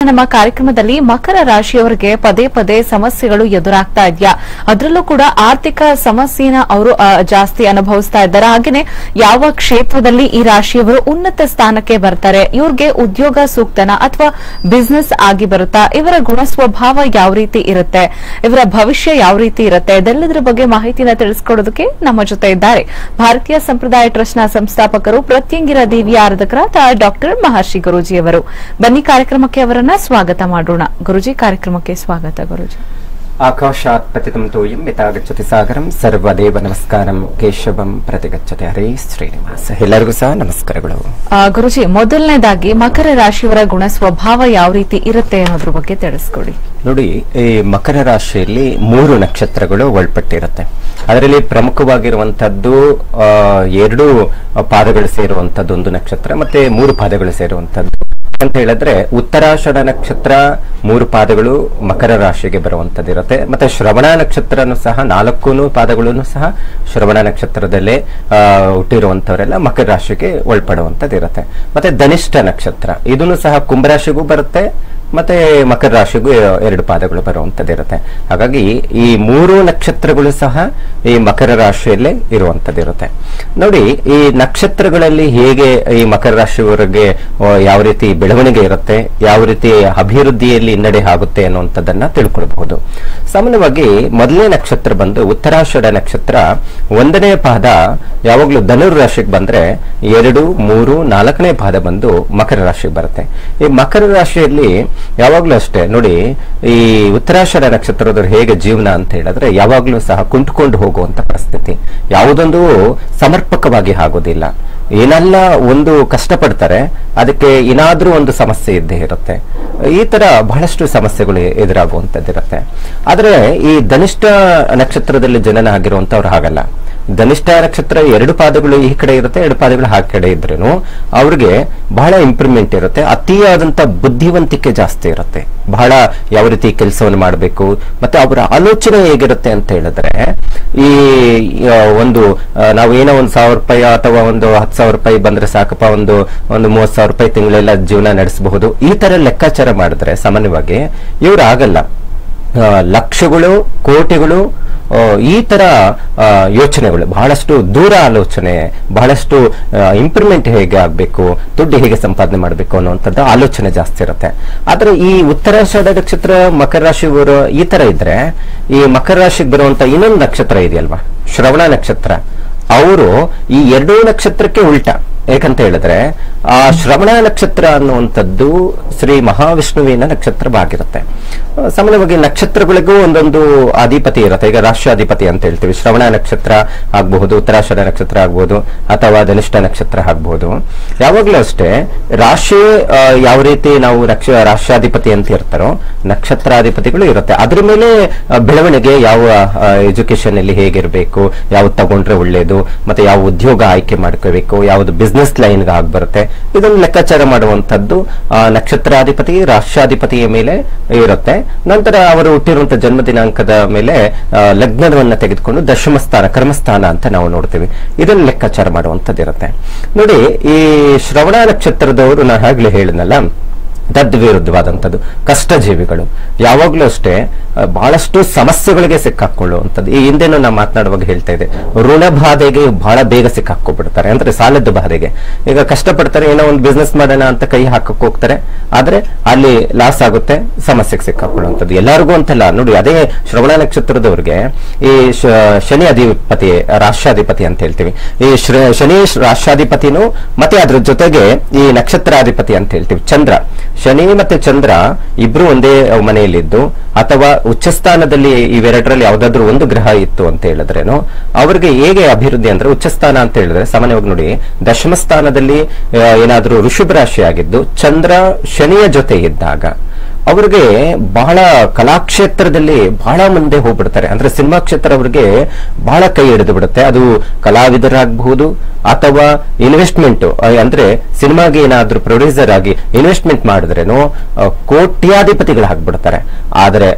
ನಮ್ಮ ಕಾರ್ಯಕ್ರಮದಲ್ಲಿ ಮಕರ ರಾಶಿಯವರಿಗೆ ಪದೇ ಪದೇ ಸಮಸ್ಯೆಗಳು ಎದುರಾಗ್ತಾ ಇದೆಯಾ ಅದರಲ್ಲೂ ಕೂಡ ಆರ್ಥಿಕ ಸಮಸ್ಯೆನ ಅವರು ಆ, ಜಾಸ್ತಿ ಅನುಭವಿಸ್ತಾ ಇದ್ದಾರೆ ಹಾಗೇನೆ ಯಾವ ಕ್ಷೇತ್ರದಲ್ಲಿ ಈ ರಾಶಿಯವರು ಉನ್ನತ ಸ್ಥಾನಕ್ಕೆ ಬರ್ತಾರೆ ಇವ್ರಿಗೆ ಉದ್ಯೋಗ ಸೂಕ್ತನ ಅಥವಾ ಬಿಸ್ನೆಸ್ ಆಗಿ ಬರುತ್ತಾ ಇವರ ಗುಣ ಸ್ವಭಾವ ಯಾವ ರೀತಿ ಇರುತ್ತೆ ಇವರ ಭವಿಷ್ಯ ಯಾವ ರೀತಿ ಇರುತ್ತೆ ಇದೆಲ್ಲದರ ಬಗ್ಗೆ ಮಾಹಿತಿನ ತಿಳಿಸ್ಕೊಡೋದಕ್ಕೆ ನಮ್ಮ ಜೊತೆ ಇದ್ದಾರೆ ಭಾರತೀಯ ಸಂಪ್ರದಾಯ ಟ್ರಸ್ಟ್ನ ಸಂಸ್ಥಾಪಕರು ಪ್ರತ್ಯಂಗಿರ ದೇವಿಯ ಆರಾಧಕರಾದ ಡಾಕ್ಟರ್ ಮಹರ್ಷಿ ಗುರೂಜಿಯವರು ಬನ್ನಿ ಕಾರ್ಯಕ್ರಮಕ್ಕೆ ಅವರನ್ನ ಸ್ವಾಗತ ಮಾಡೋಣ ಗುರುಜಿ ಕಾರ್ಯಕ್ರಮಕ್ಕೆ ಸ್ವಾಗತ ಗುರುಜಿ ಆಕಾಶಾತ್ ಪತಿತಂ ತೋಯಂ ಯಥಾಗಚ್ಚತಿ ಸಾಗರಂ ಸರ್ವದೇವ ನಮಸ್ಕಾರಂ ಕೇಶವಂ ಪ್ರತಿಗಚ್ಚತೆ ಹರೇ ಶ್ರೀನಿವಾಸ ಎಲ್ಲರಿಗೂ ಸಹ ನಮಸ್ಕಾರಗಳು ಆ, ಗುರುಜಿ ಮೊದಲನೇದಾಗಿ ಮಕರ ರಾಶಿಯವರ ಗುಣ ಸ್ವಭಾವ ಯಾವ ರೀತಿ ಇರುತ್ತೆ ಅನ್ನೋದ್ರ ಬಗ್ಗೆ ತಿಳಿಸ್ಕೊಡಿ ನೋಡಿ ಈ ಮಕರ ರಾಶಿಯಲ್ಲಿ ಮೂರು ನಕ್ಷತ್ರಗಳು ಒಳಪಟ್ಟಿರುತ್ತೆ ಅದರಲ್ಲಿ ಪ್ರಮುಖವಾಗಿರುವಂತದ್ದು ಆ, ಎರಡು ಪಾದಗಳು ಸೇರುವಂತದ್ದು ಒಂದು ನಕ್ಷತ್ರ ಮತ್ತೆ ಮೂರು ಪಾದಗಳು ಸೇರುವಂತದ್ದು ಅಂತ ಹೇಳಿದ್ರೆ ಉತ್ತರಾಷಾಢ ನಕ್ಷತ್ರ ಮೂರು ಪಾದಗಳು ಮಕರ ರಾಶಿಗೆ ಬರುವಂತದ್ದಿರುತ್ತೆ ಮತ್ತೆ ಶ್ರವಣ ನಕ್ಷತ್ರನು ಸಹ ನಾಲ್ಕು ಪಾದಗಳನ್ನು ಸಹ ಶ್ರವಣ ನಕ್ಷತ್ರದಲ್ಲೇ ಆ, ಹುಟ್ಟಿರುವಂತವರೆಲ್ಲ ಮಕರ ರಾಶಿಗೆ ಒಳಪಡುವಂತದ್ದಿರುತ್ತೆ ಮತ್ತೆ ಧನಿಷ್ಠ ನಕ್ಷತ್ರ ಇದನ್ನು ಸಹ ಕುಂಭರಾಶಿಗೂ ಬರುತ್ತೆ ಮತ್ತೆ ಮಕರ ರಾಶಿಗೂ ಎರಡು ಪಾದಗಳು ಬರುವಂತದ್ದಿರುತ್ತೆ ಹಾಗಾಗಿ ಈ ಮೂರು ನಕ್ಷತ್ರಗಳು ಸಹ ಈ ಮಕರ ರಾಶಿಯಲ್ಲೇ ಇರುವಂತದ್ದಿರುತ್ತೆ ನೋಡಿ ಈ ನಕ್ಷತ್ರಗಳಲ್ಲಿ ಹೇಗೆ ಈ ಮಕರ ರಾಶಿಯವರಿಗೆ ಆ, ಯಾವ ರೀತಿ ಬೆಳವಣಿಗೆ ಇರುತ್ತೆ ಯಾವ ರೀತಿ ಅಭಿವೃದ್ಧಿಯಲ್ಲಿ ಹಿನ್ನಡೆ ಆಗುತ್ತೆ ಅನ್ನುವಂಥದ್ದನ್ನ ತಿಳ್ಕೊಳ್ಬಹುದು ಸಾಮಾನ್ಯವಾಗಿ ಮೊದಲನೇ ನಕ್ಷತ್ರ ಬಂದು ಉತ್ತರಾಷಾಢ ನಕ್ಷತ್ರ ಒಂದನೇ ಪಾದ ಯಾವಾಗಲೂ ಧನುರ್ ರಾಶಿಗೆ ಬಂದ್ರೆ ಎರಡು ಮೂರು ನಾಲ್ಕನೇ ಪಾದ ಬಂದು ಮಕರ ರಾಶಿಗೆ ಬರುತ್ತೆ ಈ ಮಕರ ರಾಶಿಯಲ್ಲಿ ಯಾವಾಗ್ಲೂ ಅಷ್ಟೇ ನೋಡಿ ಈ ಉತ್ತರಾಷಾಢ ನಕ್ಷತ್ರದವ್ರು ಹೇಗೆ ಜೀವನ ಅಂತ ಹೇಳಿದ್ರೆ ಯಾವಾಗ್ಲೂ ಸಹ ಕುಂಟ್ಕೊಂಡು ಹೋಗುವಂತ ಪರಿಸ್ಥಿತಿ ಯಾವುದೊಂದು ಸಮರ್ಪಕವಾಗಿ ಆಗೋದಿಲ್ಲ ಏನೆಲ್ಲ ಒಂದು ಕಷ್ಟಪಡ್ತಾರೆ ಅದಕ್ಕೆ ಏನಾದ್ರೂ ಒಂದು ಸಮಸ್ಯೆ ಇದ್ದೇ ಇರುತ್ತೆ ಈ ತರ ಬಹಳಷ್ಟು ಸಮಸ್ಯೆಗಳು ಎದುರಾಗುವಂತದ್ದಿರುತ್ತೆ ಆದ್ರೆ ಈ ಧನಿಷ್ಠ ನಕ್ಷತ್ರದಲ್ಲಿ ಜನನ ಆಗಿರುವಂತವ್ರು ಹಾಗಲ್ಲ ಧನಿಷ್ಠ ನಕ್ಷತ್ರ ಎರಡು ಪಾದಗಳು ಈ ಕಡೆ ಇರುತ್ತೆ ಎರಡು ಪಾದಗಳು ಆ ಕಡೆ ಇದ್ರೇನು ಅವ್ರಿಗೆ ಬಹಳ ಇಂಪ್ರೂವ್ಮೆಂಟ್ ಇರುತ್ತೆ ಅತಿಯಾದಂತ ಬುದ್ಧಿವಂತಿಕೆ ಜಾಸ್ತಿ ಇರುತ್ತೆ ಬಹಳ ಯಾವ ರೀತಿ ಕೆಲಸವನ್ನು ಮಾಡಬೇಕು ಮತ್ತೆ ಅವರ ಆಲೋಚನೆ ಹೇಗಿರುತ್ತೆ ಅಂತ ಹೇಳಿದ್ರೆ ಈ ಆ, ಒಂದು ಆ, ನಾವು ಏನೋ ಒಂದು ಸಾವಿರ ರೂಪಾಯಿ ಅಥವಾ ಒಂದು ಹತ್ತು ಸಾವಿರ ರೂಪಾಯಿ ಬಂದ್ರೆ ಸಾಕಪ್ಪ ಒಂದು ಒಂದು ಮೂವತ್ತು ಸಾವಿರ ರೂಪಾಯಿ ತಿಂಗಳೆಲ್ಲ ಜೀವನ ನಡೆಸಬಹುದು ಈ ತರ ಲೆಕ್ಕಾಚಾರ ಮಾಡಿದ್ರೆ ಸಾಮಾನ್ಯವಾಗಿ ಇವ್ರು ಆಗಲ್ಲ ಆ, ಲಕ್ಷಗಳು ಕೋಟಿಗಳು ಆ, ಈ ತರ ಆ, ಯೋಚನೆಗಳು ಬಹಳಷ್ಟು ದೂರ ಆಲೋಚನೆ ಬಹಳಷ್ಟು ಇಂಪ್ರೂವ್ಮೆಂಟ್ ಹೇಗೆ ಆಗಬೇಕು ದುಡ್ಡು ಹೇಗೆ ಸಂಪಾದನೆ ಮಾಡಬೇಕು ಅನ್ನುವಂಥದ್ದು ಆಲೋಚನೆ ಜಾಸ್ತಿ ಇರುತ್ತೆ ಆದ್ರೆ ಈ ಉತ್ತರಾಷಾಢ ನಕ್ಷತ್ರ ಮಕರ ರಾಶಿಯವರು ಈ ತರ ಇದ್ರೆ ಈ ಮಕರ ರಾಶಿಗೆ ಬರುವಂತ ಇನ್ನೊಂದು ನಕ್ಷತ್ರ ಇದೆಯಲ್ವಾ ಶ್ರವಣ ನಕ್ಷತ್ರ ಅವರು ಈ ಎರಡೂ ನಕ್ಷತ್ರಕ್ಕೆ ಉಲ್ಟಾ ಯಾಕಂತ ಹೇಳಿದ್ರೆ ಆ ಶ್ರವಣ ನಕ್ಷತ್ರ ಅನ್ನುವಂಥದ್ದು ಶ್ರೀ ಮಹಾವಿಷ್ಣುವಿನ ನಕ್ಷತ್ರವಾಗಿರುತ್ತೆ ಆ, ಸಾಮಾನ್ಯವಾಗಿ ನಕ್ಷತ್ರಗಳಿಗೂ ಒಂದೊಂದು ಅಧಿಪತಿ ಇರುತ್ತೆ ಈಗ ರಾಷ್ಟ್ರಾಧಿಪತಿ ಅಂತ ಹೇಳ್ತೀವಿ ಶ್ರವಣ ನಕ್ಷತ್ರ ಆಗಬಹುದು ಉತ್ತರಾಷಾಢ ನಕ್ಷತ್ರ ಆಗ್ಬಹುದು ಅಥವಾ ಧನಿಷ್ಠ ನಕ್ಷತ್ರ ಆಗ್ಬಹುದು ಯಾವಾಗಲೂ ಅಷ್ಟೇ ರಾಶಿ ಆ, ಯಾವ ರೀತಿ ನಾವು ರಕ್ಷ ರಾಷ್ಟ್ರಾಧಿಪತಿ ಅಂತ ಇರ್ತಾರೋ ನಕ್ಷತ್ರಾಧಿಪತಿಗಳು ಇರುತ್ತೆ ಅದ್ರ ಮೇಲೆ ಆ, ಬೆಳವಣಿಗೆ ಯಾವ ಎಜುಕೇಶನ್ ಅಲ್ಲಿ ಹೇಗಿರಬೇಕು ಯಾವ್ದು ತಗೊಂಡ್ರೆ ಒಳ್ಳೇದು ಮತ್ತೆ ಯಾವ ಉದ್ಯೋಗ ಆಯ್ಕೆ ಮಾಡ್ಕೋಬೇಕು ಯಾವ್ದು ಬಿಸ್ನೆಸ್ ಲೈನ್ ಆಗಿ ಬರುತ್ತೆ ಇದನ್ನು ಲೆಕ್ಕಾಚಾರ ಮಾಡುವಂತದ್ದು ಆ, ನಕ್ಷತ್ರಾಧಿಪತಿ ರಾಷ್ಟ್ರಾಧಿಪತಿಯ ಮೇಲೆ ಇರುತ್ತೆ ನಂತರ ಅವರು ಹುಟ್ಟಿರುವಂತಹ ಜನ್ಮ ದಿನಾಂಕದ ಮೇಲೆ ಆ, ಲಗ್ನವನ್ನ ತೆಗೆದುಕೊಂಡು ದಶಮ ಸ್ಥಾನ ಕರ್ಮಸ್ಥಾನ ಅಂತ ನಾವು ನೋಡ್ತೀವಿ ಇದನ್ನು ಲೆಕ್ಕಾಚಾರ ಮಾಡುವಂತದ್ದು ಇರುತ್ತೆ ನೋಡಿ ಈ ಶ್ರವಣ ನಕ್ಷತ್ರದವರು ನಾನು ಆಗ್ಲೇ ಹೇಳಿದ್ನಲ್ಲ ತದ್ವಿರುದ್ಧವಾದಂಥದ್ದು ಕಷ್ಟಜೀವಿಗಳು ಯಾವಾಗಲೂ ಅಷ್ಟೇ ಆ, ಬಹಳಷ್ಟು ಸಮಸ್ಯೆಗಳಿಗೆ ಸಿಕ್ಕಾಕೊಳ್ಳುವಂಥದ್ದು ಈ ಹಿಂದೆನೂ ನಾವು ಮಾತನಾಡುವಾಗ ಹೇಳ್ತಾ ಇದೆ ಋಣ ಬಾಧೆಗೆ ಬಹಳ ಬೇಗ ಸಿಕ್ಕಾಕೊಬಿಡ್ತಾರೆ ಅಂದ್ರೆ ಸಾಲದ ಬಾಧೆಗೆ ಈಗ ಕಷ್ಟಪಡ್ತಾರೆ ಏನೋ ಒಂದು ಬಿಸ್ನೆಸ್ ಮಾಡೋಣ ಅಂತ ಕೈ ಹಾಕಕ್ ಹೋಗ್ತಾರೆ ಆದ್ರೆ ಅಲ್ಲಿ ಲಾಸ್ ಆಗುತ್ತೆ ಸಮಸ್ಯೆಗೆ ಸಿಕ್ಕಾಕೊಳ್ಳುವಂಥದ್ದು ಎಲ್ಲರಿಗೂ ಅಂತಲ್ಲ ನೋಡಿ ಅದೇ ಶ್ರವಣ ನಕ್ಷತ್ರದವ್ರಿಗೆ ಈ ಶ- ಶನಿ ಅಧಿಪತಿ ರಾಷ್ಟ್ರಾಧಿಪತಿ ಅಂತ ಹೇಳ್ತೀವಿ ಈ ಶ್ರ- ಶನಿ ರಾಷ್ಟ್ರಾಧಿಪತಿನೂ ಮತ್ತೆ ಅದ್ರ ಜೊತೆಗೆ ಈ ನಕ್ಷತ್ರಾಧಿಪತಿ ಅಂತ ಹೇಳ್ತೀವಿ ಚಂದ್ರ ಶನಿ ಮತ್ತೆ ಚಂದ್ರ ಇಬ್ರು ಒಂದೇ ಮನೆಯಲ್ಲಿದ್ದು ಅಥವಾ ಉಚ್ಚಸ್ಥಾನದಲ್ಲಿ ಇವೆರಡರಲ್ಲಿ ಯಾವ್ದಾದ್ರು ಒಂದು ಗ್ರಹ ಇತ್ತು ಅಂತ ಹೇಳಿದ್ರೇನು ಅವ್ರಿಗೆ ಹೇಗೆ ಅಭಿವೃದ್ಧಿ ಅಂದ್ರೆ ಉಚ್ಚಸ್ಥಾನ ಅಂತ ಹೇಳಿದ್ರೆ ಸಾಮಾನ್ಯವಾಗಿ ನೋಡಿ ದಶಮ ಸ್ಥಾನದಲ್ಲಿ ಆ, ಏನಾದ್ರೂ ಋಷಭ ರಾಶಿ ಆಗಿದ್ದು ಚಂದ್ರ ಶನಿಯ ಜೊತೆ ಇದ್ದಾಗ ಅವ್ರಿಗೆ ಬಹಳ ಕಲಾಕ್ಷೇತ್ರದಲ್ಲಿ ಬಹಳ ಮುಂದೆ ಹೋಗ್ಬಿಡ್ತಾರೆ ಅಂದ್ರೆ ಸಿನಿಮಾ ಕ್ಷೇತ್ರ ಅವ್ರಿಗೆ ಬಹಳ ಕೈ ಹಿಡಿದು ಬಿಡುತ್ತೆ ಅದು ಕಲಾವಿದರಾಗಬಹುದು ಅಥವಾ ಇನ್ವೆಸ್ಟ್ಮೆಂಟ್ ಅಂದ್ರೆ ಸಿನಿಮಾಗೆ ಏನಾದ್ರೂ ಪ್ರೊಡ್ಯೂಸರ್ ಆಗಿ ಇನ್ವೆಸ್ಟ್ಮೆಂಟ್ ಮಾಡಿದ್ರೇನು ಆ, ಕೋಟ್ಯಾಧಿಪತಿಗಳಾಗ್ಬಿಡ್ತಾರೆ ಆದ್ರೆ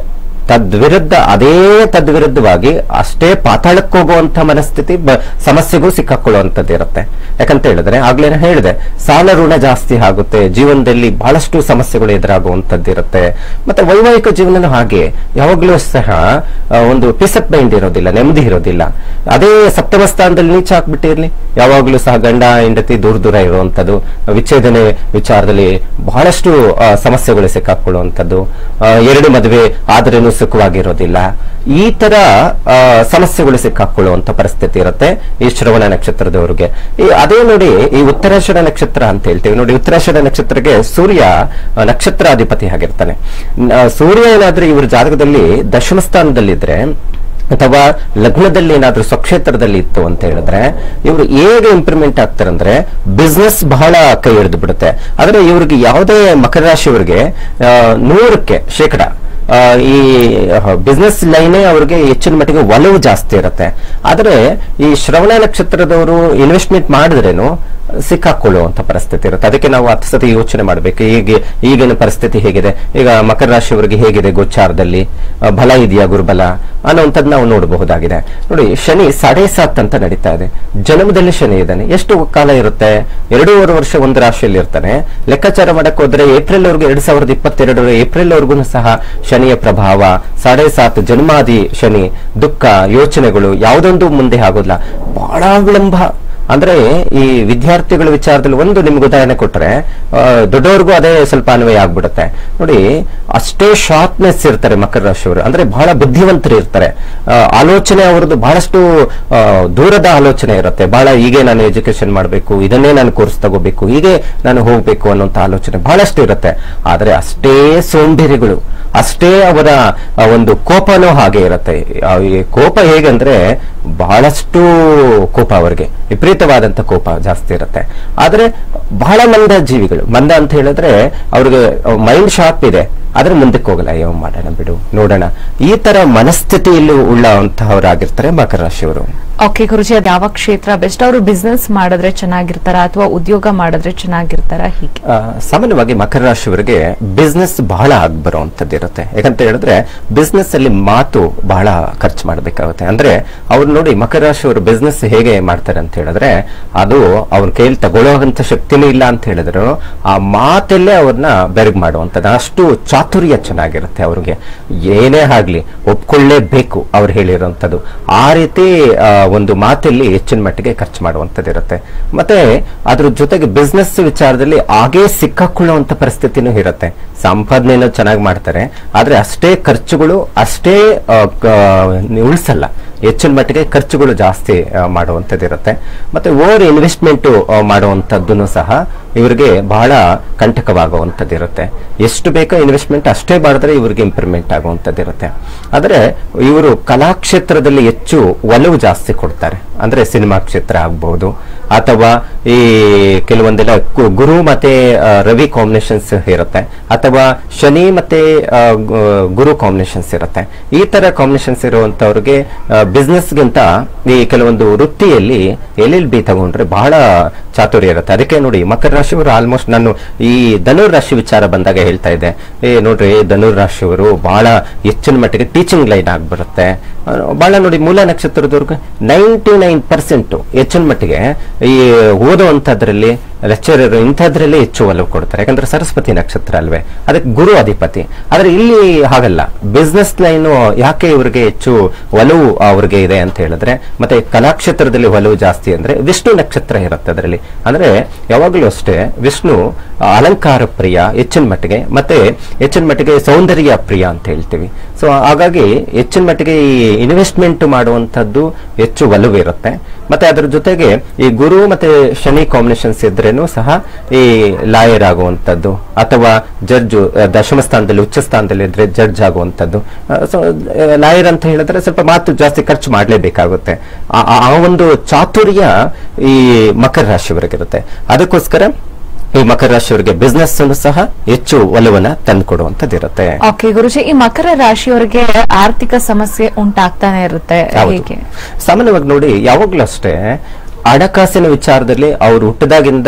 ತದ್ವಿರುದ್ಧ ಅದೇ ತದ್ವಿರುದ್ಧವಾಗಿ ಅಷ್ಟೇ ಪಾತಾಳಕ್ಕೆ ಹೋಗುವಂತ ಮನಸ್ಥಿತಿ ಬ- ಸಮಸ್ಯೆಗೂ ಸಿಕ್ಕಾಕೊಳ್ಳುವಂತದ್ದು ಇರುತ್ತೆ ಯಾಕಂತ ಹೇಳಿದ್ರೆ ಆಗ್ಲೇ ಹೇಳಿದೆ ಸಾಲ ಋಣ ಜಾಸ್ತಿ ಆಗುತ್ತೆ ಜೀವನದಲ್ಲಿ ಬಹಳಷ್ಟು ಸಮಸ್ಯೆಗಳು ಎದುರಾಗುವಂತದ್ದು ಇರುತ್ತೆ ಮತ್ತೆ ವೈವಾಹಿಕ ಜೀವನ ಹಾಗೆ ಯಾವಾಗ್ಲೂ ಸಹ ಆ, ಒಂದು ಪಿಸಪ್ ಮೈಂಡ್ ಇರೋದಿಲ್ಲ ನೆಮ್ಮದಿ ಇರೋದಿಲ್ಲ ಅದೇ ಸಪ್ತಮ ಸ್ಥಾನದಲ್ಲಿ ನೀಚ ಹಾಕ್ಬಿಟ್ಟಿರ್ಲಿ ಯಾವಾಗ್ಲೂ ಸಹ ಗಂಡ ಹೆಂಡತಿ ದೂರ ದೂರ ಇರುವಂತದ್ದು ವಿಚ್ಛೇದನೆ ವಿಚಾರದಲ್ಲಿ ಬಹಳಷ್ಟು ಆ, ಸಮಸ್ಯೆಗಳು ಸಿಕ್ಕಾಕೊಳ್ಳುವಂಥದ್ದು ಆ, ಎರಡು ಮದುವೆ ಆದ್ರೇನು ಸುಖವಾಗಿರೋದಿಲ್ಲ ಈ ತರ ಆ, ಸಮಸ್ಯೆಗಳು ಸಿಕ್ಕಾಕೊಳ್ಳುವಂತ ಪರಿಸ್ಥಿತಿ ಇರುತ್ತೆ ಈ ಶ್ರವಣ ನಕ್ಷತ್ರದವರಿಗೆ ಈ ಅದೇ ನೋಡಿ ಈ ಉತ್ತರಾಷಾಢ ನಕ್ಷತ್ರ ಅಂತ ಹೇಳ್ತೀವಿ ನೋಡಿ ಉತ್ತರಾಷಾಢ ನಕ್ಷತ್ರಕ್ಕೆ ಸೂರ್ಯ ಆ, ನಕ್ಷತ್ರಾಧಿಪತಿ ಆಗಿರ್ತಾನೆ ನ- ಸೂರ್ಯ ಏನಾದ್ರೂ ಇವ್ರ ಜಾತಕದಲ್ಲಿ ದಶಮ ಸ್ಥಾನದಲ್ಲಿದ್ರೆ ಅಥವಾ ಲಗ್ನದಲ್ಲಿ ಏನಾದ್ರೂ ಸ್ವಕ್ಷೇತ್ರದಲ್ಲಿ ಇತ್ತು ಅಂತ ಹೇಳಿದ್ರೆ ಇವರು ಹೇಗೆ ಇಂಪ್ರೂವ್ಮೆಂಟ್ ಆಗ್ತಾರಂದ್ರೆ ಬಿಸ್ನೆಸ್ ಬಹಳ ಕೈ ಹಿಡಿದು ಬಿಡುತ್ತೆ ಆದ್ರೆ ಇವ್ರಿಗೆ ಯಾವುದೇ ಮಕರ ರಾಶಿಯವರಿಗೆ ಆ, ನೂರಕ್ಕೆ ಶೇಕಡ ಆ, ಈ ಬಿಸ್ನೆಸ್ ಲೈನೇ ಅವ್ರಿಗೆ ಹೆಚ್ಚಿನ ಮಟ್ಟಿಗೆ ಒಲವು ಜಾಸ್ತಿ ಇರುತ್ತೆ ಆದ್ರೆ ಈ ಶ್ರವಣ ನಕ್ಷತ್ರದವರು ಇನ್ವೆಸ್ಟ್ಮೆಂಟ್ ಮಾಡಿದ್ರೇನು ಸಿಕ್ಕಾಕೊಳ್ಳುವಂತ ಪರಿಸ್ಥಿತಿ ಇರುತ್ತೆ ಅದಕ್ಕೆ ನಾವು ಹತ್ತು ಸತಿ ಯೋಚನೆ ಮಾಡಬೇಕು ಹೀಗೆ ಈಗಿನ ಪರಿಸ್ಥಿತಿ ಹೇಗಿದೆ ಈಗ ಮಕರ ರಾಶಿಯವರಿಗೆ ಹೇಗಿದೆ ಗೋಚಾರದಲ್ಲಿ ಆ, ಬಲ ಇದೆಯಾ ಗುರುಬಲ ಅನ್ನೋಂಥದ್ದು ನಾವು ನೋಡಬಹುದಾಗಿದೆ ನೋಡಿ ಶನಿ ಸಾಡೆ ಸಾತ್ ಅಂತ ನಡೀತಾ ಇದೆ ಜನ್ಮದಲ್ಲಿ ಶನಿ ಇದ್ದಾನೆ ಎಷ್ಟು ಕಾಲ ಇರುತ್ತೆ ಎರಡೂವರೆ ವರ್ಷ ಒಂದು ರಾಶಿಯಲ್ಲಿ ಇರ್ತಾನೆ ಲೆಕ್ಕಾಚಾರ ಮಾಡಕ್ ಹೋದ್ರೆ ಏಪ್ರಿಲ್ ವರೆಗೂ ಎರಡ್ ಸಾವಿರದ ಇಪ್ಪತ್ತೆರಡರ ಏಪ್ರಿಲ್ ವರೆಗೂ ಸಹ ಶನಿಯ ಪ್ರಭಾವ ಸಾಡೆ ಸಾತ್ ಜನ್ಮಾದಿ ಶನಿ ದುಃಖ ಯೋಚನೆಗಳು ಯಾವುದೊಂದು ಮುಂದೆ ಆಗೋದಿಲ್ಲ ಬಹಳ ವಿಳಂಬ ಅಂದ್ರೆ ಈ ವಿದ್ಯಾರ್ಥಿಗಳ ವಿಚಾರದಲ್ಲಿ ಒಂದು ನಿಮ್ಗೆ ಉದಾಹರಣೆ ಕೊಟ್ರೆ ಆ, ದೊಡ್ಡವ್ರಿಗೂ ಅದೇ ಸ್ವಲ್ಪ ಅನ್ವಯ ಆಗ್ಬಿಡುತ್ತೆ ನೋಡಿ ಅಷ್ಟೇ ಶಾರ್ಪ್ನೆಸ್ ಇರ್ತಾರೆ ಮಕರ ರಾಶಿಯವರು ಅಂದ್ರೆ ಬಹಳ ಬುದ್ಧಿವಂತರು ಇರ್ತಾರೆ ಆ, ಆಲೋಚನೆ ಅವ್ರದ್ದು ಬಹಳಷ್ಟು ಆ, ದೂರದ ಆಲೋಚನೆ ಇರುತ್ತೆ ಬಹಳ ಹೀಗೆ ನಾನು ಎಜುಕೇಶನ್ ಮಾಡಬೇಕು ಇದನ್ನೇ ನಾನು ಕೋರ್ಸ್ ತಗೋಬೇಕು ಹೀಗೆ ನಾನು ಹೋಗ್ಬೇಕು ಅನ್ನೋಂತ ಆಲೋಚನೆ ಬಹಳಷ್ಟು ಇರುತ್ತೆ ಆದ್ರೆ ಅಷ್ಟೇ ಸೋಂಬೇರಿಗಳು ಅಷ್ಟೇ ಅವರ ಆ, ಒಂದು ಕೋಪನೂ ಹಾಗೆ ಇರುತ್ತೆ ಆ, ಈ ಕೋಪ ಹೇಗಂದ್ರೆ ಬಹಳಷ್ಟು ಕೋಪ ಅವರಿಗೆ ವಿಪರೀತವಾದಂತ ಕೋಪ ಜಾಸ್ತಿ ಇರುತ್ತೆ ಆದ್ರೆ ಬಹಳ ಮಂದ ಜೀವಿಗಳು ಮಂದ ಅಂತ ಹೇಳಿದ್ರೆ ಅವ್ರಿಗೆ ಮೈಂಡ್ ಶಾರ್ಪ್ ಇದೆ ಆದ್ರೆ ಮುಂದಕ್ಕೆ ಹೋಗಲ್ಲ ಯಾವ ಮಾಡೋಣ ಬಿಡು ನೋಡೋಣ ಈ ತರ ಮನಸ್ಥಿತಿಯಲ್ಲಿ ಉಳ್ಳಂತಹವರಾಗಿರ್ತಾರೆ ಮಕರ ರಾಶಿಯವರು ಓಕೆ ಗುರುಜಿ ಅದ್ ಯಾವ ಕ್ಷೇತ್ರ ಬೆಸ್ಟ್ ಅವರು ಬಿಸ್ನೆಸ್ ಮಾಡಿದ್ರೆ ಚೆನ್ನಾಗಿರ್ತಾರ ಅಥವಾ ಉದ್ಯೋಗ ಮಾಡಿದ್ರೆ ಚೆನ್ನಾಗಿರ್ತಾರ ಹೀಗೆ ಆ, ಸಾಮಾನ್ಯವಾಗಿ ಮಕರ ರಾಶಿಯವರಿಗೆ ಬಿಸ್ನೆಸ್ ಬಹಳ ಆಗ್ ಬರುವಂತದ್ದು ಇರುತ್ತೆ ಯಾಕಂತ ಹೇಳಿದ್ರೆ ಬಿಸ್ನೆಸ್ ಅಲ್ಲಿ ಮಾತು ಬಹಳ ಖರ್ಚು ಮಾಡಬೇಕಾಗುತ್ತೆ ಅಂದ್ರೆ ಅವ್ರು ನೋಡಿ ಮಕರ ರಾಶಿಯವರು ಬಿಸ್ನೆಸ್ ಹೇಗೆ ಮಾಡ್ತಾರೆ ಅಂತ ಹೇಳಿದ್ರೆ ಅದು ಅವ್ರ ಕೈಯಲ್ಲಿ ತಗೊಳ್ಳೋಂತ ಶಕ್ತಿನೂ ಇಲ್ಲ ಅಂತ ಹೇಳಿದ್ರು ಆ ಮಾತಲ್ಲೇ ಅವ್ರನ್ನ ಬೆರಗ್ ಮಾಡುವಂಥದ್ದು ಅಷ್ಟು ಚಾತುರ್ಯ ಚೆನ್ನಾಗಿರುತ್ತೆ ಅವ್ರಿಗೆ ಏನೇ ಆಗ್ಲಿ ಒಪ್ಕೊಳ್ಳೇಬೇಕು ಅವ್ರು ಹೇಳಿರೋಂಥದ್ದು ಆ ರೀತಿ ಆ, ಒಂದು ಮಾತಲ್ಲಿ ಹೆಚ್ಚಿನ ಮಟ್ಟಿಗೆ ಖರ್ಚು ಮಾಡುವಂಥದ್ದು ಇರುತ್ತೆ ಮತ್ತೆ ಅದ್ರ ಜೊತೆಗೆ ಬಿಸ್ನೆಸ್ ವಿಚಾರದಲ್ಲಿ ಹಾಗೇ ಸಿಕ್ಕಾಕೊಳ್ಳುವಂತ ಪರಿಸ್ಥಿತಿನೂ ಇರುತ್ತೆ ಸಂಪಾದನೆಯನ್ನು ಚೆನ್ನಾಗಿ ಮಾಡ್ತಾರೆ ಆದ್ರೆ ಅಷ್ಟೇ ಖರ್ಚುಗಳು ಅಷ್ಟೇ ಆ, ಕ- ಉಳಿಸಲ್ಲ ಹೆಚ್ಚಿನ ಮಟ್ಟಿಗೆ ಖರ್ಚುಗಳು ಜಾಸ್ತಿ ಆ, ಮಾಡುವಂಥದ್ದು ಇರುತ್ತೆ ಮತ್ತೆ ಓವರ್ ಇನ್ವೆಸ್ಟ್ಮೆಂಟ್ ಮಾಡುವಂಥದ್ದನ್ನು ಸಹ ಇವರಿಗೆ ಬಹಳ ಕಂಟಕವಾಗುವಂಥದ್ದು ಇರುತ್ತೆ ಎಷ್ಟು ಬೇಕೋ ಇನ್ವೆಸ್ಟ್ಮೆಂಟ್ ಅಷ್ಟೇ ಮಾಡಿದ್ರೆ ಇವರಿಗೆ ಇಂಪ್ರೂವ್ಮೆಂಟ್ ಆಗುವಂಥದ್ದು ಇರುತ್ತೆ ಆದರೆ ಇವರು ಕಲಾಕ್ಷೇತ್ರದಲ್ಲಿ ಹೆಚ್ಚು ಒಲವು ಜಾಸ್ತಿ ಕೊಡ್ತಾರೆ ಅಂದ್ರೆ ಸಿನಿಮಾ ಕ್ಷೇತ್ರ ಆಗ್ಬಹುದು ಅಥವಾ ಈ ಕೆಲವೊಂದೆಲ್ಲ ಕು- ಗುರು ಮತ್ತೆ ಆ, ರವಿ ಕಾಂಬಿನೇಷನ್ಸ್ ಇರುತ್ತೆ ಅಥವಾ ಶನಿ ಮತ್ತೆ ಆ, ಗು- ಗುರು ಕಾಂಬಿನೇಷನ್ಸ್ ಇರುತ್ತೆ ಈ ತರ ಕಾಂಬಿನೇಷನ್ಸ್ ಇರುವಂತವ್ರಿಗೆ ಬಿಸ್ನೆಸ್ಗಿಂತ ಈ ಕೆಲವೊಂದು ವೃತ್ತಿಯಲ್ಲಿ ಎಲ್ ಎಲ್ ಬಿ ತಗೊಂಡ್ರೆ ಬಹಳ ಚಾತುರ್ಯ ಇರುತ್ತೆ ಅದಕ್ಕೆ ನೋಡಿ ಮಕರ ರಾಶಿಯವರು ಆಲ್ಮೋಸ್ಟ್ ನಾನು ಈ ಧನುರ್ ರಾಶಿ ವಿಚಾರ ಬಂದಾಗ ಹೇಳ್ತಾ ಇದ್ದೆ ಏ ನೋಡ್ರಿ ಧನುರ್ ರಾಶಿಯವರು ಬಹಳ ಹೆಚ್ಚಿನ ಮಟ್ಟಿಗೆ ಟೀಚಿಂಗ್ ಲೈನ್ ಆಗ್ಬರುತ್ತೆ ಆ, ಬಹಳ ನೋಡಿ ಮೂಲ ನಕ್ಷತ್ರದವ್ರಿಗೆ ನೈಂಟಿ ನೈನ್ ಪರ್ಸೆಂಟ್ ಹೆಚ್ಚಿನ ಮಟ್ಟಿಗೆ ಈ ಓದುವಂತದ್ರಲ್ಲಿ ಲೆಕ್ಚರರ್ ಇಂಥದ್ರಲ್ಲಿ ಹೆಚ್ಚು ಒಲವು ಕೊಡ್ತಾರೆ ಯಾಕಂದ್ರೆ ಸರಸ್ವತಿ ನಕ್ಷತ್ರ ಅಲ್ವೇ ಅದಕ್ಕೆ ಗುರು ಅಧಿಪತಿ ಆದ್ರೆ ಇಲ್ಲಿ ಹಾಗಲ್ಲ ಬಿಸ್ನೆಸ್ ಲೈನು ಯಾಕೆ ಇವರಿಗೆ ಹೆಚ್ಚು ಒಲವು ಅವ್ರಿಗೆ ಇದೆ ಅಂತ ಹೇಳಿದ್ರೆ ಮತ್ತೆ ಕಲಾಕ್ಷೇತ್ರದಲ್ಲಿ ಒಲವು ಜಾಸ್ತಿ ಅಂದ್ರೆ ವಿಷ್ಣು ನಕ್ಷತ್ರ ಇರುತ್ತೆ ಅದರಲ್ಲಿ ಅಂದ್ರೆ ಯಾವಾಗಲೂ ಅಷ್ಟೇ ವಿಷ್ಣು ಆ, ಅಲಂಕಾರ ಪ್ರಿಯ ಹೆಚ್ಚಿನ ಮಟ್ಟಿಗೆ ಮತ್ತೆ ಹೆಚ್ಚಿನ ಮಟ್ಟಿಗೆ ಸೌಂದರ್ಯ ಪ್ರಿಯ ಅಂತ ಹೇಳ್ತೀವಿ ಸೊ ಹಾಗಾಗಿ ಹೆಚ್ಚಿನ ಮಟ್ಟಿಗೆ ಈ ಇನ್ವೆಸ್ಟ್ಮೆಂಟ್ ಮಾಡುವಂತದ್ದು ಹೆಚ್ಚು ಒಲವು ಇರುತ್ತೆ ಮತ್ತೆ ಅದರ ಜೊತೆಗೆ ಈ ಗುರು ಮತ್ತೆ ಶನಿ ಕಾಂಬಿನೇಷನ್ಸ್ ಇದ್ರೇನು ಸಹ ಈ ಲಾಯರ್ ಆಗುವಂತದ್ದು ಅಥವಾ ಜಡ್ಜ್ ದಶಮ ಸ್ಥಾನದಲ್ಲಿ ಉಚ್ಚ ಸ್ಥಾನದಲ್ಲಿ ಇದ್ರೆ ಜಡ್ಜ್ ಆಗುವಂತದ್ದು ಸೊ ಲಾಯರ್ ಅಂತ ಹೇಳಿದ್ರೆ ಸ್ವಲ್ಪ ಮಾತು ಜಾಸ್ತಿ ಖರ್ಚು ಮಾಡಲೇಬೇಕಾಗುತ್ತೆ ಆ- ಆ ಆ ಒಂದು ಚಾತುರ್ಯ ಈ ಮಕರ ರಾಶಿಯವರಿಗಿರುತ್ತೆ ಅದಕ್ಕೋಸ್ಕರ ಈ ಮಕರ ರಾಶಿಯವರಿಗೆ ಬಿಸ್ನೆಸ್ ಅನ್ನು ಸಹ ಹೆಚ್ಚು ಒಲವನ್ನ ತಂದುಕೊಡುವಂತದ್ದಿರುತ್ತೆ ಓಕೆ ಗುರುಜಿ ಈ ಮಕರ ರಾಶಿಯವರಿಗೆ ಆರ್ಥಿಕ ಸಮಸ್ಯೆ ಉಂಟಾಗ್ತಾನೆ ಇರುತ್ತೆ ಹೌದು. ಹೇಗೆ ಸಾಮಾನ್ಯವಾಗಿ ನೋಡಿ ಯಾವಾಗ್ಲೂ ಅಷ್ಟೇ ಹಣಕಾಸಿನ ವಿಚಾರದಲ್ಲಿ ಅವ್ರು ಹುಟ್ಟದಾಗಿಂದ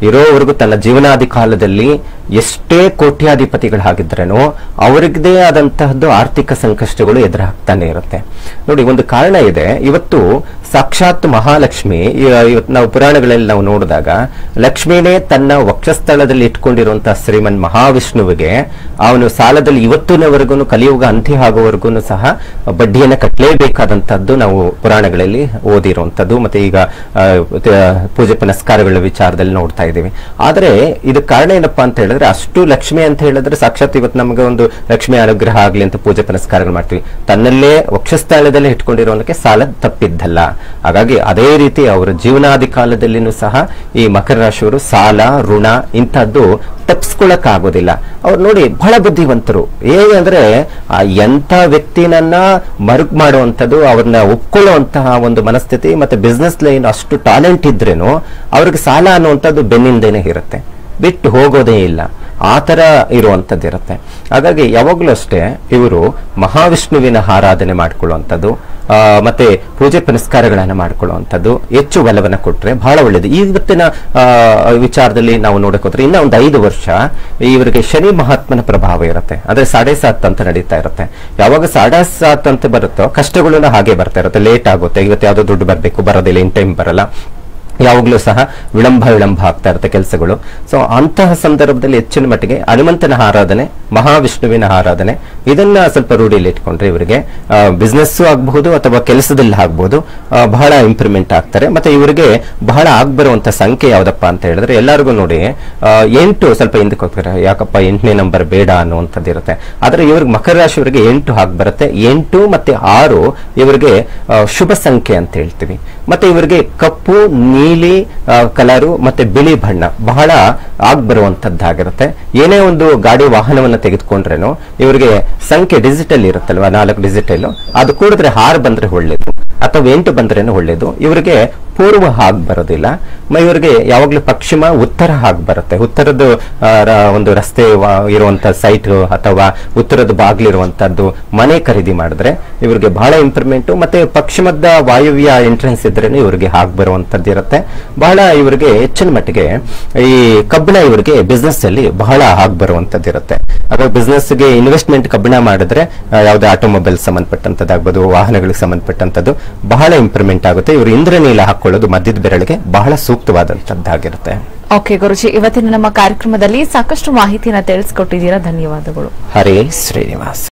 ಇರೋವರೆಗೂ ತನ್ನ ಜೀವನಾದಿ ಕಾಲದಲ್ಲಿ ಎಷ್ಟೇ ಕೋಟ್ಯಾಧಿಪತಿಗಳಾಗಿದ್ರೇನೋ ಅವರಿಗದೇ ಆದಂತಹದ್ದು ಆರ್ಥಿಕ ಸಂಕಷ್ಟಗಳು ಎದುರಾಗ್ತಾನೆ ಇರುತ್ತೆ ನೋಡಿ ಒಂದು ಕಾರಣ ಇದೆ ಇವತ್ತು ಸಾಕ್ಷಾತ್ ಮಹಾಲಕ್ಷ್ಮಿ ಇ- ಇವತ್ತು ನಾವು ಪುರಾಣಗಳಲ್ಲಿ ನಾವು ನೋಡಿದಾಗ ಲಕ್ಷ್ಮಿನೇ ತನ್ನ ವಕ್ಷಸ್ಥಳದಲ್ಲಿ ಇಟ್ಕೊಂಡಿರುವಂತಹ ಶ್ರೀಮನ್ ಮಹಾವಿಷ್ಣುವಿಗೆ ಅವನು ಸಾಲದಲ್ಲಿ ಇವತ್ತಿನವರೆಗೂ ಕಲಿಯುಗ ಅಂತ್ಯ ಆಗುವವರೆಗೂ ಸಹ ಬಡ್ಡಿಯನ್ನು ಕಟ್ಟಲೇಬೇಕಾದಂತಹದ್ದು ನಾವು ಪುರಾಣಗಳಲ್ಲಿ ಓದಿರುವಂತದ್ದು ಮತ್ತೆ ಈಗ ಆ, ತ- ಪೂಜೆ ಪುನಸ್ಕಾರಗಳ ವಿಚಾರದಲ್ಲಿ ನೋಡ್ತಾ ಇದ್ದೀವಿ ಆದ್ರೆ ಇದಕ್ಕೆ ಕಾರಣ ಏನಪ್ಪಾ ಅಂತ ಹೇಳಿದ್ರೆ ಅಷ್ಟು ಲಕ್ಷ್ಮಿ ಅಂತ ಹೇಳಿದ್ರೆ ಸಾಕ್ಷಾತ್ ಇವತ್ತು ನಮಗೆ ಒಂದು ಲಕ್ಷ್ಮಿ ಅನುಗ್ರಹ ಆಗ್ಲಿ ಅಂತ ಪೂಜೆ ಪುನಸ್ಕಾರಗಳು ಮಾಡ್ತೀವಿ ತನ್ನಲ್ಲೇ ವಕ್ಷಸ್ಥಳದಲ್ಲಿ ಇಟ್ಕೊಂಡಿರೋನಕ್ಕೆ ಸಾಲ ತಪ್ಪಿದ್ದಲ್ಲ ಹಾಗಾಗಿ ಅದೇ ರೀತಿ ಅವರ ಜೀವನಾದಿ ಕಾಲದಲ್ಲಿನೂ ಸಹ ಈ ಮಕರ ರಾಶಿಯವರು ಸಾಲ ಋಣ ಇಂಥದ್ದು ತಪ್ಪಿಸ್ಕೊಳಕ್ ಆಗೋದಿಲ್ಲ ಅವ್ರು ನೋಡಿ ಬಹಳ ಬುದ್ಧಿವಂತರು ಹೇಗೆ ಅಂದ್ರೆ ಆ ಎಂಥ ವ್ಯಕ್ತಿನನ್ನ ಮರುಗ್ ಮಾಡುವಂಥದ್ದು ಅವ್ರನ್ನ ಒಪ್ಕೊಳ್ಳುವಂತಹ ಒಂದು ಮನಸ್ಥಿತಿ ಮತ್ತೆ ಬಿಸ್ನೆಸ್ ಲೈನ್ ಅಷ್ಟು ಟ್ಯಾಲೆಂಟ್ ಇದ್ರೇನು ಅವ್ರಿಗೆ ಸಾಲ ಅನ್ನುವಂಥದ್ದು ಬೆನ್ನಿಂದೇನೆ ಇರುತ್ತೆ ಬಿಟ್ಟು ಹೋಗೋದೇ ಇಲ್ಲ ಆ ತರ ಇರುವಂತದ್ದು ಇರುತ್ತೆ ಹಾಗಾಗಿ ಯಾವಾಗಲೂ ಅಷ್ಟೇ ಇವರು ಮಹಾವಿಷ್ಣುವಿನ ಆರಾಧನೆ ಮಾಡ್ಕೊಳ್ಳುವಂಥದ್ದು ಆ, ಮತ್ತೆ ಪೂಜೆ ಪುನಸ್ಕಾರಗಳನ್ನ ಮಾಡ್ಕೊಳ್ಳುವಂಥದ್ದು ಹೆಚ್ಚು ಬಲವನ್ನ ಕೊಟ್ರೆ ಬಹಳ ಒಳ್ಳೇದು ಇವತ್ತಿನ ಆ, ವಿಚಾರದಲ್ಲಿ ನಾವು ನೋಡಕ್ ಹೋದ್ರೆ ಇನ್ನ ಒಂದು ಐದು ವರ್ಷ ಇವರಿಗೆ ಶನಿ ಮಹಾತ್ಮನ ಪ್ರಭಾವ ಇರುತ್ತೆ ಅಂದ್ರೆ ಸಾಡೆ ಸಾತ್ ಅಂತ ನಡೀತಾ ಇರುತ್ತೆ ಯಾವಾಗ ಸಾಡೆ ಸಾತ್ ಅಂತ ಬರುತ್ತೋ ಕಷ್ಟಗಳನ್ನ ಹಾಗೆ ಬರ್ತಾ ಇರುತ್ತೆ ಲೇಟ್ ಆಗುತ್ತೆ ಇವತ್ತು ಯಾವ್ದೋ ದುಡ್ಡು ಬರಬೇಕು ಬರೋದಿಲ್ಲ ಇನ್ ಟೈಮ್ ಬರಲ್ಲ ಯಾವಾಗಲೂ ಸಹ ವಿಳಂಬ ವಿಳಂಬ ಆಗ್ತಾ ಇರುತ್ತೆ ಕೆಲಸಗಳು ಸೊ ಅಂತಹ ಸಂದರ್ಭದಲ್ಲಿ ಹೆಚ್ಚಿನ ಮಟ್ಟಿಗೆ ಹನುಮಂತನ ಆರಾಧನೆ ಮಹಾವಿಷ್ಣುವಿನ ಆರಾಧನೆ ಇದನ್ನ ಸ್ವಲ್ಪ ರೂಢಿಯಲ್ಲಿ ಇಟ್ಕೊಂಡ್ರೆ ಇವರಿಗೆ ಬಿಸ್ನೆಸ್ ಆಗಬಹುದು ಅಥವಾ ಕೆಲಸದಲ್ಲಿ ಆಗ್ಬಹುದು ಆ, ಬಹಳ ಇಂಪ್ರೂವ್ಮೆಂಟ್ ಆಗ್ತಾರೆ ಮತ್ತೆ ಇವರಿಗೆ ಬಹಳ ಆಗ್ಬರುವಂತ ಸಂಖ್ಯೆ ಯಾವ್ದಪ್ಪ ಅಂತ ಹೇಳಿದ್ರೆ ಎಲ್ಲರಿಗೂ ನೋಡಿ ಆ, ಎಂಟು ಸ್ವಲ್ಪ ಹಿಂದಕ್ಕೆ ಹೋಗ್ತಾರೆ ಯಾಕಪ್ಪ ಎಂಟನೇ ನಂಬರ್ ಬೇಡ ಅನ್ನುವಂಥದ್ದು ಇರುತ್ತೆ ಆದ್ರೆ ಇವ್ರಿಗೆ ಮಕರ ರಾಶಿಯವರಿಗೆ ಎಂಟು ಹಾಗೆ ಬರುತ್ತೆ ಎಂಟು ಮತ್ತೆ ಆರು ಇವರಿಗೆ ಆ, ಶುಭ ಸಂಖ್ಯೆ ಅಂತ ಹೇಳ್ತೀವಿ ಮತ್ತೆ ಇವರಿಗೆ ಕಪ್ಪು ನೀಲಿ ಆ, ಕಲರು ಮತ್ತೆ ಬಿಳಿ ಬಣ್ಣ ಬಹಳ ಆಗ್ ಬರುವಂತದ್ದಾಗಿರುತ್ತೆ ಏನೇ ಒಂದು ಗಾಡಿ ವಾಹನವನ್ನ ತೆಗೆದುಕೊಂಡ್ರೇನು ಇವರಿಗೆ ಸಂಖ್ಯೆ ಡಿಜಿಟಲ್ ಇರುತ್ತಲ್ವಾ ನಾಲ್ಕು ಡಿಜಿಟಲ್ ಅದು ಕೂಡಿದ್ರೆ ಆರು ಬಂದ್ರೆ ಒಳ್ಳೇದು ಅಥವಾ ಎಂಟು ಬಂದ್ರೇನು ಒಳ್ಳೇದು ಇವರಿಗೆ ಪೂರ್ವ ಹಾಗ್ ಬರೋದಿಲ್ಲ ಮ ಇವರಿಗೆ ಯಾವಾಗ್ಲೂ ಪಶ್ಚಿಮ ಉತ್ತರ ಹಾಗ್ ಬರುತ್ತೆ ಉತ್ತರದ ಆ, ರ- ಒಂದು ರಸ್ತೆ ವ- ಇರುವಂತ ಸೈಟ್ ಅಥವಾ ಉತ್ತರದ ಬಾಗ್ಲಿರುವಂತದ್ದು ಮನೆ ಖರೀದಿ ಮಾಡಿದ್ರೆ ಇವರಿಗೆ ಬಹಳ ಇಂಪ್ರೂವ್ಮೆಂಟ್ ಮತ್ತೆ ಪಶ್ಚಿಮದ ವಾಯುವ್ಯ ಎಂಟ್ರೆನ್ಸ್ ಇದ್ರೇನೆ ಇವರಿಗೆ ಹಾಗ್ ಬರುವಂತದ್ದು ಇರುತ್ತೆ ಬಹಳ ಇವರಿಗೆ ಹೆಚ್ಚಿನ ಮಟ್ಟಿಗೆ ಈ ಕಬ್ಬಿಣ ಇವರಿಗೆ ಬಿಸ್ನೆಸ್ ಅಲ್ಲಿ ಬಹಳ ಹಾಗ್ ಬರುವಂತದ್ದು ಇರುತ್ತೆ ಅವಾಗ ಬಿಸ್ನೆಸ್ ಗೆ ಇನ್ವೆಸ್ಟ್ಮೆಂಟ್ ಕಬ್ಬಿಣ ಮಾಡಿದ್ರೆ ಆ, ಯಾವುದೇ ಆಟೋಮೊಬೈಲ್ ಸಂಬಂಧಪಟ್ಟಂತದ್ದಾಗ್ಬೋದು ವಾಹನಗಳಿಗೆ ಸಂಬಂಧಪಟ್ಟಂತದ್ದು ಬಹಳ ಇಂಪ್ರೂವ್ಮೆಂಟ್ ಆಗುತ್ತೆ ಇವರು ಇಂದ್ರನೀಲ ಹಾಕೊಳ್ಳೋದು ಮಧ್ಯದ ಬೆರಳಿಗೆ ಬಹಳ ಸೂಕ್ತವಾದಂತದ್ದಾಗಿರುತ್ತೆ ಓಕೆ ಗುರುಜಿ ಇವತ್ತಿನ ನಮ್ಮ ಕಾರ್ಯಕ್ರಮದಲ್ಲಿ ಸಾಕಷ್ಟು ಮಾಹಿತಿಯನ್ನ ತಿಳಿಸ್ಕೊಟ್ಟಿದ್ದೀರಾ ಧನ್ಯವಾದಗಳು ಹರೇ ಶ್ರೀನಿವಾಸ್